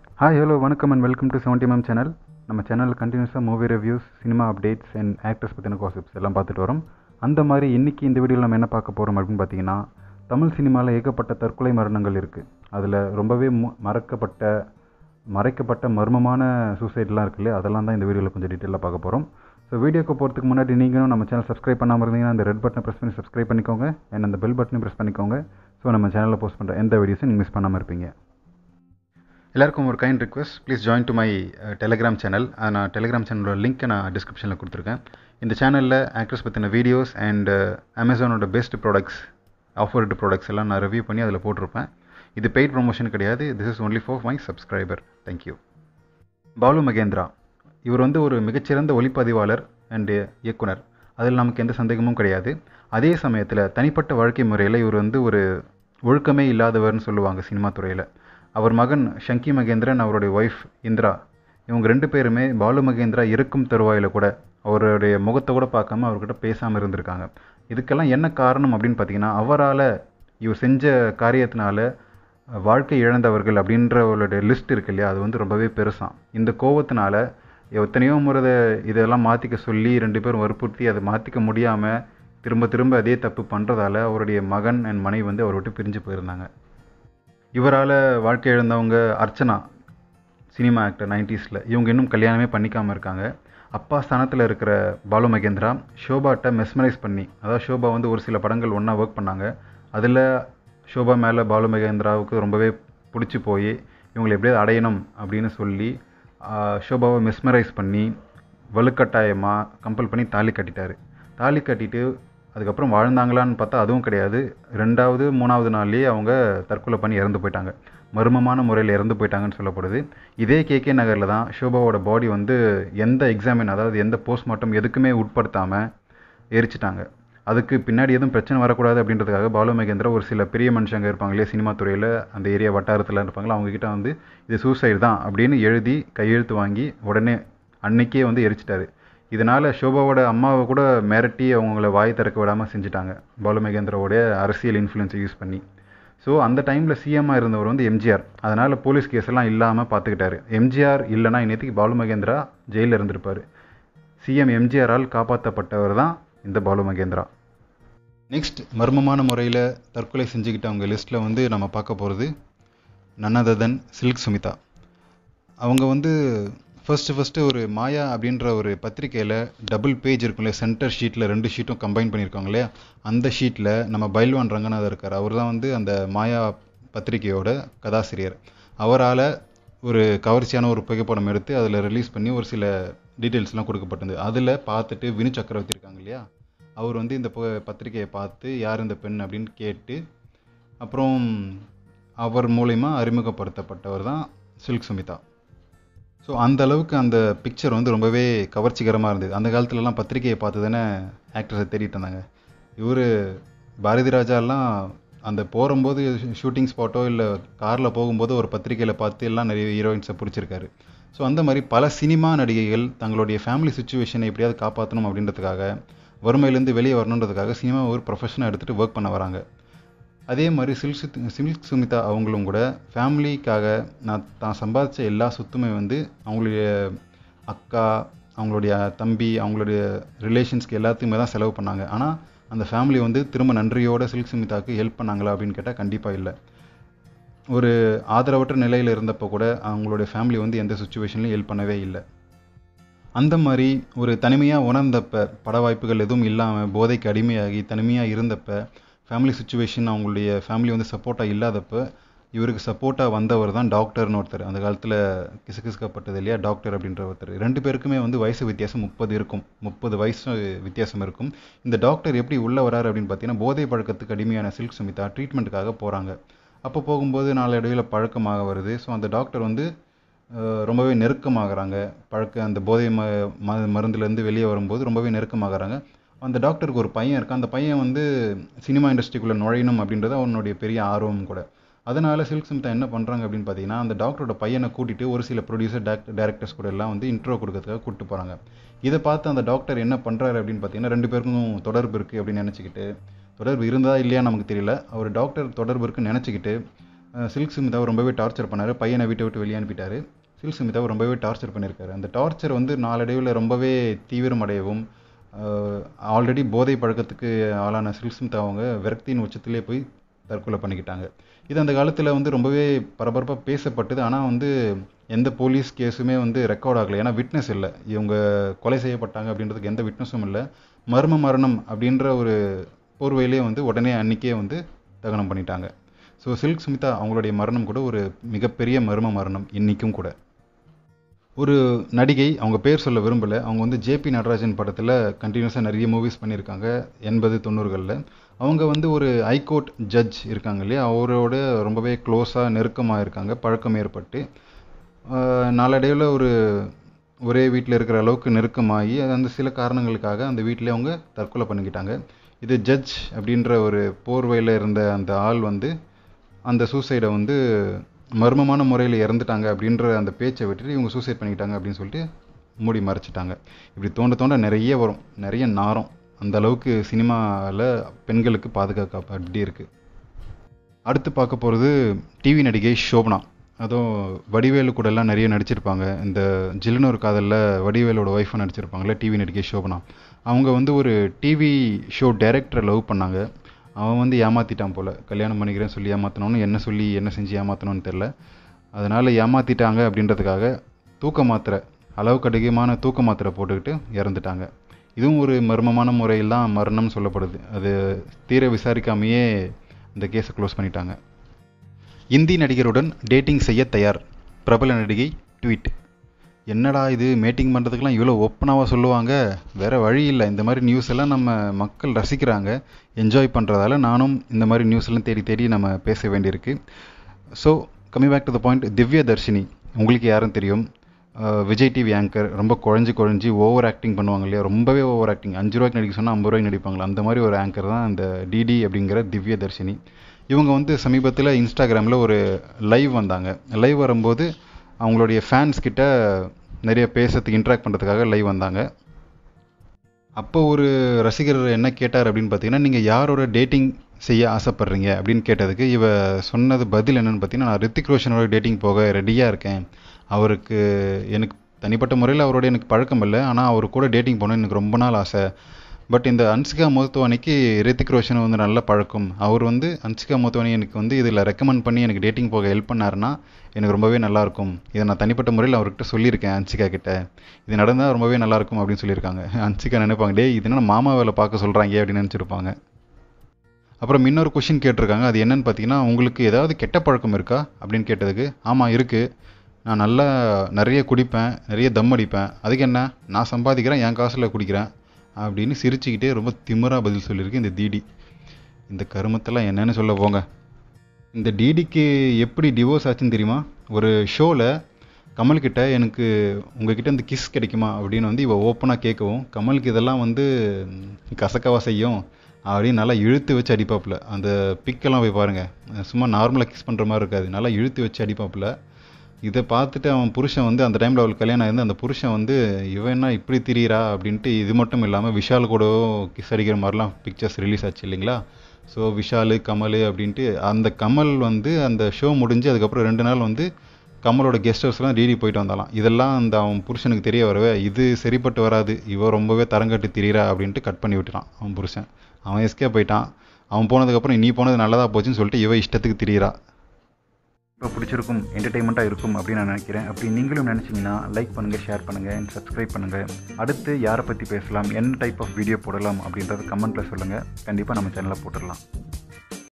hi hello வணக்கம் and welcome to seventy ma'am channel நம்ம சேனலில் கண்டினியூஸாக movie reviews cinema updates and actors பற்றின காசிப்ஸ் எல்லாம் பார்த்துட்டு வரோம் அந்த மாதிரி இன்றைக்கி இந்த வீடியோவில் நம்ம என்ன பார்க்க போகிறோம் அப்படின்னு பார்த்தீங்கன்னா தமிழ் சினிமாவில் ஏகப்பட்ட தற்கொலை மரணங்கள் இருக்குது அதில் ரொம்பவே மு மறக்கப்பட்ட மறைக்கப்பட்ட மர்மமான சூசைட்லாம் இருக்குல்ல அதெல்லாம் தான் இந்த வீடியோவில் கொஞ்சம் டீட்டெயிலாக பார்க்க போகிறோம் ஸோ வீடியோக்கு போகிறதுக்கு முன்னாடி நீங்களும் நம்ம சேனல் சப்ஸ்கிரைப் பண்ணாமல் இருந்தீங்கன்னா அந்த ரெட் பட்டனை ப்ரெஸ் பண்ணி சப்ஸ்கிரைப் பண்ணிக்கோங்க அண்ட் அந்த பெல் பட்டனையும் ப்ரெஸ் பண்ணிக்கோங்க ஸோ நம்ம சேனலில் போஸ்ட் பண்ணுற எந்த வீடியோஸும் நீங்கள் மிஸ் பண்ணாமல் இருப்பீங்க எல்லாருக்கும் ஒரு kind request please join to my Telegram channel நான் டெலிகிராம் சேனலோட லிங்க்கை நான் டிஸ்கிரிப்ஷனில் கொடுத்துருக்கேன் இந்த சேனலில் ஆக்ட்ரஸ் பற்றின வீடியோஸ் அண்ட் அமேசானோட பெஸ்ட் ப்ராடக்ட்ஸ் ஆஃபர்டு ப்ராடக்ட்ஸ் எல்லாம் நான் ரிவ்யூ பண்ணி அதில் போட்டிருப்பேன் இது பெய்ட் ப்ரொமோஷன் கிடையாது this is only for my subscriber thank you Balu Mahendra இவர் வந்து ஒரு மிகச்சிறந்த ஒளிப்பதிவாளர் அண்டு இயக்குனர் அதில் நமக்கு எந்த சந்தேகமும் கிடையாது அதே சமயத்தில் தனிப்பட்ட வாழ்க்கை முறையில் இவர் வந்து ஒரு ஒழுக்கமே இல்லாதவர்னு சொல்லுவாங்க சினிமா துறையில் அவர் மகன் ஷங்கி மகேந்திரன் அவருடைய ஒய்ஃப் இந்திரா இவங்க ரெண்டு பேருமே பாலு மகேந்திரா இருக்கும் தருவாயில் கூட அவருடைய முகத்தை கூட பார்க்காம அவர்கிட்ட பேசாமல் இருந்திருக்காங்க இதுக்கெல்லாம் என்ன காரணம் அப்படின்னு பார்த்தீங்கன்னா அவரால் இவர் செஞ்ச காரியத்தினால வாழ்க்கை இழந்தவர்கள் அப்படின்றவர்களுடைய லிஸ்ட் இருக்கு இல்லையா அது வந்து ரொம்பவே பெருசாம் இந்த கோவத்தினால எத்தனையோ முறை இதெல்லாம் மாற்றிக்க சொல்லி ரெண்டு பேரும் வற்புறுத்தி அதை மாற்றிக்க முடியாமல் திரும்ப திரும்ப அதே தப்பு பண்ணுறதால அவருடைய மகன் அண்ட் மனைவி வந்து அவர் விட்டு பிரிஞ்சு போயிருந்தாங்க இவரால் வாழ்க்கை இழந்தவங்க அர்ச்சனா சினிமா ஆக்டர் நைன்டிஸில் இவங்க இன்னும் கல்யாணமே பண்ணிக்காமல் இருக்காங்க அப்பா ஸ்தானத்தில் இருக்கிற பாலு மகேந்திரா ஷோபாட்ட மெஸ்மரைஸ் பண்ணி அதாவது ஷோபா வந்து ஒரு சில படங்கள் ஒன்றா ஒர்க் பண்ணாங்க அதில் ஷோபா மேலே பாலு மகேந்திராவுக்கு ரொம்பவே பிடிச்சி போய் இவங்களை எப்படியாவது அடையணும் அப்படின்னு சொல்லி ஷோபாவை மெஸ்மரைஸ் பண்ணி வலுக்கட்டாயமாக கம்பல் பண்ணி தாலி கட்டிட்டார் தாலி கட்டிட்டு அதுக்கப்புறம் வாழ்ந்தாங்களான்னு பார்த்தா அதுவும் கிடையாது ரெண்டாவது மூணாவது நாள்லேயே அவங்க தற்கொலை பண்ணி இறந்து போயிட்டாங்க மர்மமான முறையில் இறந்து போயிட்டாங்கன்னு சொல்லப்படுது இதே கேகே நகரில் தான் ஷோபாவோட பாடி வந்து எந்த எக்ஸாமின் அதாவது எந்த போஸ்ட்மார்ட்டம் எதுக்குமே உட்படுத்தாமல் எரிச்சிட்டாங்க அதுக்கு பின்னாடி எதுவும் பிரச்சனை வரக்கூடாது அப்படின்றதுக்காக பாலு மகேந்திரா ஒரு சில பெரிய மனுஷங்க இருப்பாங்க இல்லையா சினிமா துறையில் அந்த ஏரியா வட்டாரத்தில் இருப்பாங்களா அவங்கக்கிட்ட வந்து இது சூசைடு தான் அப்படின்னு எழுதி கையெழுத்து வாங்கி உடனே அன்னைக்கே வந்து எரிச்சிட்டாரு இதனால் ஷோபாவோட அம்மாவை கூட மிரட்டி அவங்கள வாய் திறக்க விடாமல் செஞ்சுட்டாங்க பாலு மகேந்திராவோடைய அரசியல் இன்ஃப்ளூயன்ஸை யூஸ் பண்ணி ஸோ அந்த டைமில் சிஎம்மாக இருந்தவர் வந்து எம்ஜிஆர் அதனால் போலீஸ் கேஸ் எல்லாம் இல்லாமல் பார்த்துக்கிட்டாரு எம்ஜிஆர் இல்லைனா இன்னத்துக்கு பாலு மகேந்திரா ஜெயிலில் இருந்திருப்பார் சிஎம் எம்ஜிஆரால் காப்பாற்றப்பட்டவர் தான் இந்த பாலு மகேந்திரா நெக்ஸ்ட் மர்மமான முறையில் தற்கொலை செஞ்சுக்கிட்டவங்க லிஸ்ட்டில் வந்து நம்ம பார்க்க போகிறது நன்னதன் சில்க் சுமிதா அவங்க வந்து ஃபஸ்ட்டு ஃபஸ்ட்டு ஒரு மாயா அப்படின்ற ஒரு பத்திரிக்கையில் டபுள் பேஜ் இருக்கும்ல சென்டர் ஷீட்டில் ரெண்டு ஷீட்டும் கம்பைன் பண்ணியிருக்காங்க இல்லையா அந்த ஷீட்டில் நம்ம பைல்வான் ரங்கநாதர் இருக்கார் அவர் தான் வந்து அந்த மாயா பத்திரிகையோட கதாசிரியர் அவரால் ஒரு கவர்ச்சியான ஒரு புகைப்படம் எடுத்து அதில் ரிலீஸ் பண்ணி ஒரு சில டீட்டெயில்ஸ்லாம் கொடுக்கப்பட்டது அதில் பார்த்துட்டு வினு சக்கரவர்த்தி இருக்காங்க இல்லையா அவர் வந்து இந்த பத்திரிகையை பார்த்து யார் இந்த பெண் அப்படின்னு கேட்டு அப்புறம் அவர் மூலயமா அறிமுகப்படுத்தப்பட்டவர் தான் சில்க் சுமிதா ஸோ அந்த அளவுக்கு அந்த பிக்சர் வந்து ரொம்பவே கவர்ச்சிகரமாக இருந்தது அந்த காலத்துலலாம் பத்திரிகையை பார்த்து தானே ஆக்டர்ஸை தேடிட்டு இருந்தாங்க இவர் பாரதி ராஜாலாம் அந்த போகும்போது ஷூட்டிங் ஸ்பாட்டோ இல்லை காரில் போகும்போது ஒரு பத்திரிகையில் பார்த்து எல்லாம் நிறைய ஹீரோயின்ஸை பிடிச்சிருக்காரு ஸோ அந்த மாதிரி பல சினிமா நடிகைகள் தங்களுடைய ஃபேமிலி சுச்சுவேஷனை எப்படியாவது காப்பாற்றணும் அப்படின்றதுக்காக வறுமையிலேருந்து வெளியே வரணுன்றதுக்காக சினிமா ஒரு ப்ரொஃபஷனாக எடுத்துகிட்டு ஒர்க் பண்ண வராங்க அதே மாதிரி சில்க் சுத் சில்க் சுமிதா அவங்களும் கூட ஃபேமிலிக்காக நான் தான் சம்பாதிச்ச எல்லா சொத்துமே வந்து அவங்களுடைய அக்கா அவங்களுடைய தம்பி அவங்களுடைய ரிலேஷன்ஸ்க்கு எல்லாத்துக்குமே தான் செலவு பண்ணாங்க ஆனால் அந்த ஃபேமிலி வந்து திரும்ப நன்றியோட சில்க் சுமிதாவுக்கு ஹெல்ப் பண்ணாங்களா அப்படின்னு கேட்டால் கண்டிப்பாக இல்லை ஒரு ஆதரவற்ற நிலையில் இருந்தப்போ கூட அவங்களுடைய ஃபேமிலி வந்து எந்த சுச்சுவேஷன்லையும் ஹெல்ப் பண்ணவே இல்லை அந்த மாதிரி ஒரு தனிமையாக உணர்ந்தப்ப பட வாய்ப்புகள் எதுவும் இல்லாமல் போதைக்கு அடிமையாகி தனிமையாக இருந்தப்போ ஃபேமிலி சுச்சுவேஷன் அவங்களுடைய ஃபேமிலி வந்து சப்போர்ட்டாக இல்லாதப்ப இவருக்கு சப்போர்ட்டாக வந்தவர் தான் டாக்டர்னு ஒருத்தர் அந்த காலத்தில் கிசுகிசுக்கப்பட்டது இல்லையா டாக்டர் அப்படின்ற ஒருத்தர் ரெண்டு பேருக்குமே வந்து வயசு வித்தியாசம் முப்பது இருக்கும் முப்பது வயசு வித்தியாசம் இருக்கும் இந்த டாக்டர் எப்படி உள்ளே வராரு அப்படின்னு பார்த்தீங்கன்னா போதை பழக்கத்துக்கு அடிமையான சில்க் சுமிதா ட்ரீட்மெண்ட்டுக்காக போகிறாங்க அப்போ போகும்போது நாளடைவில் பழக்கமாக வருது ஸோ அந்த டாக்டர் வந்து ரொம்பவே நெருக்கமாகறாங்க பழக்க அந்த போதை ம மருந்துலேருந்து வெளியே வரும்போது ரொம்பவே நெருக்கமாகறாங்க அந்த டாக்டருக்கு ஒரு பையன் இருக்கான் அந்த பையன் வந்து சினிமா இண்டஸ்ட்ரிக்குள்ளே நுழையணும் அப்படின்றது அவனுடைய பெரிய ஆர்வம் கூட அதனால் சில்க் சுமிதா என்ன பண்ணுறாங்க அப்படின்னு பார்த்தீங்கன்னா அந்த டாக்டரோட பையனை கூட்டிகிட்டு ஒரு சில ப்ரொடியூசர் டேரக்ட் டேரக்டர்ஸ் கூட எல்லாம் வந்து இன்ட்ரோ கொடுக்கறதுக்காக கூப்பிட்டு போகிறாங்க இதை பார்த்து அந்த டாக்டர் என்ன பண்ணுறாரு அப்படின்னு பார்த்தீங்கன்னா ரெண்டு பேருக்கும் தொடர்பு இருக்குது அப்படின்னு நினச்சிக்கிட்டு தொடர்பு இருந்தால் இல்லையா நமக்கு தெரியல அவர் டாக்டர் தொடர்பு இருக்குன்னு நினச்சிக்கிட்டு சில்க் சுமிதாவை ரொம்பவே டார்ச்சர் பண்ணார் பையனை வீட்டை விட்டு வெளியே அனுப்பிட்டார் சில்க் சுமிதாவை ரொம்பவே டார்ச்சர் பண்ணியிருக்காரு அந்த டார்ச்சர் வந்து நாளடைவில் ரொம்பவே தீவிரமடையவும் ஆல்ரெடி போதை பழக்கத்துக்கு ஆளான சில்க் சுமிதா அவங்க விரக்தியின் உச்சத்திலே போய் தற்கொலை பண்ணிக்கிட்டாங்க இது அந்த காலத்தில் வந்து ரொம்பவே பரபரப்பாக பேசப்பட்டது ஆனால் வந்து எந்த போலீஸ் கேஸுமே வந்து ரெக்கார்ட் ஆகலை ஏன்னா விட்னஸ் இல்லை இவங்க கொலை செய்யப்பட்டாங்க அப்படின்றதுக்கு எந்த விட்னஸும் இல்லை மர்ம மரணம் அப்படின்ற ஒரு போர்வையிலே வந்து உடனே அன்றைக்கே வந்து தகனம் பண்ணிட்டாங்க ஸோ சில்க் சுமிதா அவங்களுடைய மரணம் கூட ஒரு மிகப்பெரிய மர்ம மரணம் இன்றைக்கும் கூட ஒரு நடிகை அவங்க பேர் சொல்ல விரும்பலை அவங்க வந்து ஜேபி நடராஜன் படத்தில் கண்டினியூஸாக நிறைய மூவிஸ் பண்ணியிருக்காங்க எண்பது தொண்ணூறுகளில் அவங்க வந்து ஒரு ஹைகோர்ட் ஜட்ஜ் இருக்காங்க இல்லையா அவரோட ரொம்பவே க்ளோஸாக நெருக்கமாக இருக்காங்க பழக்கம் ஏற்பட்டு நாளடைவில் ஒரு ஒரே வீட்டில் இருக்கிற அளவுக்கு நெருக்கமாகி அந்த சில காரணங்களுக்காக அந்த வீட்டிலே அவங்க தற்கொலை பண்ணிக்கிட்டாங்க இது ஜட்ஜ் அப்படின்ற ஒரு போர்வையில் இருந்த அந்த ஆள் வந்து அந்த சூசைடை வந்து மர்மமான முறையில் இறந்துட்டாங்க அப்படின்ற அந்த பேச்சை விட்டுட்டு இவங்க சூசைட் பண்ணிக்கிட்டாங்க அப்படின்னு சொல்லிட்டு மூடி மறைச்சிட்டாங்க இப்படி தோண்ட தோண்ட நிறைய வரும் நிறைய நாரம் அந்த அளவுக்கு சினிமாவில் பெண்களுக்கு பாதுகாப்பு அப்படி இருக்குது அடுத்து பார்க்க போகிறது டிவி நடிகை ஷோபனா அதுவும் வடிவேலு கூடலாம் நிறைய நடிச்சிருப்பாங்க இந்த ஜில்லுனூர் காதலில் வடிவேலோட ஒய்ஃபை நடிச்சிருப்பாங்கல்ல டிவி நடிகை ஷோபனா அவங்க வந்து ஒரு டிவி ஷோ டைரக்டரை லவ் பண்ணாங்க அவன் வந்து ஏமாற்றிட்டான் போல் கல்யாணம் பண்ணிக்கிறேன்னு சொல்லி ஏமாற்றினோன்னு என்ன சொல்லி என்ன செஞ்சு ஏமாற்றணும்னு தெரில அதனால் ஏமாற்றிட்டாங்க அப்படின்றதுக்காக தூக்க மாத்திரை அளவுக்கு அதிகமான தூக்க மாத்திரை போட்டுக்கிட்டு இறந்துட்டாங்க இதுவும் ஒரு மர்மமான முறையில் தான் மரணம் சொல்லப்படுது அது தீர விசாரிக்காமையே இந்த கேஸை க்ளோஸ் பண்ணிட்டாங்க இந்தி நடிகருடன் டேட்டிங் செய்ய தயார் பிரபல நடிகை ட்வீட் என்னடா இது மீட்டிங் பண்ணுறதுக்கெலாம் இவ்வளோ ஒப்பனாவாக சொல்லுவாங்க வேறு வழி இல்லை இந்த மாதிரி நியூஸ் எல்லாம் நம்ம மக்கள் ரசிக்கிறாங்க என்ஜாய் பண்ணுறதால நானும் இந்த மாதிரி நியூஸ் எல்லாம் தேடி தேடி நம்ம பேச வேண்டியிருக்கு ஸோ கம்மி பேக் டு த பாயிண்ட் திவ்ய தர்ஷினி உங்களுக்கு யாரும் தெரியும் விஜய் டிவி ஆங்கர் ரொம்ப குழஞ்சி குழஞ்சி ஓவர் ஆக்டிங் பண்ணுவாங்க இல்லையா ரொம்பவே ஓவர் ஆக்டிங் அஞ்சு ரூபாய்க்கு நடிக்க சொன்னால் ஐம்பது ரூபாய்க்கு நடிப்பாங்களா அந்த மாதிரி ஒரு ஆங்கர் தான் இந்த டிடி அப்படிங்கிற திவ்ய தர்ஷினி இவங்க வந்து சமீபத்தில் இன்ஸ்டாகிராமில் ஒரு லைவ் வந்தாங்க லைவ் வரும்போது அவங்களுடைய ஃபேன்ஸ் கிட்ட நிறைய பேசுறதுக்கு இன்ட்ராக்ட் பண்ணுறதுக்காக லைவ் வந்தாங்க அப்போ ஒரு ரசிகர் என்ன கேட்டார் அப்படின்னு பார்த்தீங்கன்னா நீங்கள் யாரோட டேட்டிங் செய்ய ஆசைப்பட்றீங்க அப்படின்னு கேட்டதுக்கு இவ சொன்னது பதில் என்னென்னு பார்த்தீங்கன்னா நான் ரித்திக் ரோஷனோட டேட்டிங் போக ரெடியாக இருக்கேன் அவருக்கு எனக்கு தனிப்பட்ட முறையில் அவரோட எனக்கு பழக்கம் இல்லை ஆனால் அவர் கூட டேட்டிங் போகணுன்னு எனக்கு ரொம்ப நாள் ஆசை பட் இந்த அன்சிகா மோத்துவானிக்கு ரித்திக் ரோஷன் வந்து நல்ல பழக்கம் அவர் வந்து அன்சிகா மோத்துவானி எனக்கு வந்து இதில் ரெக்கமெண்ட் பண்ணி எனக்கு டேட்டிங் போக ஹெல்ப் பண்ணாருன்னா எனக்கு ரொம்பவே நல்லாயிருக்கும் இதை நான் தனிப்பட்ட முறையில் அவர்கிட்ட சொல்லியிருக்கேன் அன்சிகா கிட்ட இது நடந்தால் ரொம்பவே நல்லாயிருக்கும் அப்படின்னு சொல்லியிருக்காங்க அன்சிகா நினைப்பாங்க டே இது என்ன மாமா வேலை பார்க்க சொல்கிறாங்க அப்படின்னு நினச்சிருப்பாங்க அப்புறம் இன்னொரு கொஷின் கேட்டிருக்காங்க அது என்னன்னு பார்த்தீங்கன்னா உங்களுக்கு ஏதாவது கெட்ட பழக்கம் இருக்கா அப்படின்னு கேட்டதுக்கு ஆமாம் இருக்குது நான் நல்லா நிறைய குடிப்பேன் நிறைய தம் அடிப்பேன் அதுக்கு என்ன நான் சம்பாதிக்கிறேன் என் காசில் குடிக்கிறேன் அப்படின்னு சிரிச்சுக்கிட்டே ரொம்ப திமிராக பதில் சொல்லியிருக்கு இந்த டிடி இந்த கருமத்தெல்லாம் என்னன்னு சொல்ல போங்க இந்த டிடிக்கு எப்படி டிவோர்ஸ் ஆச்சுன்னு தெரியுமா ஒரு ஷோவில் கமல்கிட்ட எனக்கு உங்ககிட்ட இந்த கிஸ் கிடைக்குமா அப்படின்னு வந்து இவள் ஓப்பனாக கேட்கவும் கமலுக்கு இதெல்லாம் வந்து கசக்கவா செய்யும் அப்படின்னு நல்லா இழுத்து வச்சு அடிப்பாப்புல அந்த பிக்கெல்லாம் போய் பாருங்கள் சும்மா நார்மலாக கிஸ் பண்ணுற மாதிரி இருக்காது நல்லா இழுத்து வச்சு அடிப்பாப்புல இதை பார்த்துட்டு அவன் புருஷன் வந்து அந்த டைமில் அவளுக்கு கல்யாணம் ஆயிருந்து அந்த புருஷன் வந்து இவன் என்ன இப்படி திரியிறா அப்படின்ட்டு இது மட்டும் இல்லாமல் விஷால் கூட கிஸ் அடிக்கிற மாதிரிலாம் பிக்சர்ஸ் ரிலீஸ் ஆச்சு இல்லைங்களா ஸோ விஷால் கமல் அப்படின்ட்டு அந்த கமல் வந்து அந்த ஷோ முடிஞ்சு அதுக்கப்புறம் ரெண்டு நாள் வந்து கமலோட கெஸ்ட் ஹவுஸ்லாம் டிடி போயிட்டு வந்தாலாம் இதெல்லாம் அந்த அவன் புருஷனுக்கு தெரிய வரவே இது சரிப்பட்டு வராது இவ ரொம்பவே தரங்கட்டு திரியிறா அப்படின்ட்டு கட் பண்ணி விட்டுறான் அவன் புருஷன் அவன் எஸ்கே போயிட்டான் அவன் போனதுக்கப்புறம் நீ போனது நல்லதாக போச்சுன்னு சொல்லிட்டு இவ இஷ்டத்துக்கு திரியிறா இப்போ பிடிச்சிருக்கும் என்டர்டைன்மெண்ட்டாக இருக்கும் அப்படின்னு நான் நினைக்கிறேன் அப்படி நீங்களும் நினச்சிங்கன்னா லைக் பண்ணுங்கள் ஷேர் பண்ணுங்கள் அண்ட் சப்ஸ்கிரைப் பண்ணுங்கள் அடுத்து யாரை பற்றி பேசலாம் என்ன டைப் ஆஃப் வீடியோ போடலாம் அப்படின்றத கமெண்ட்டில் சொல்லுங்கள் கண்டிப்பாக நம்ம சேனலில் போட்டுடலாம்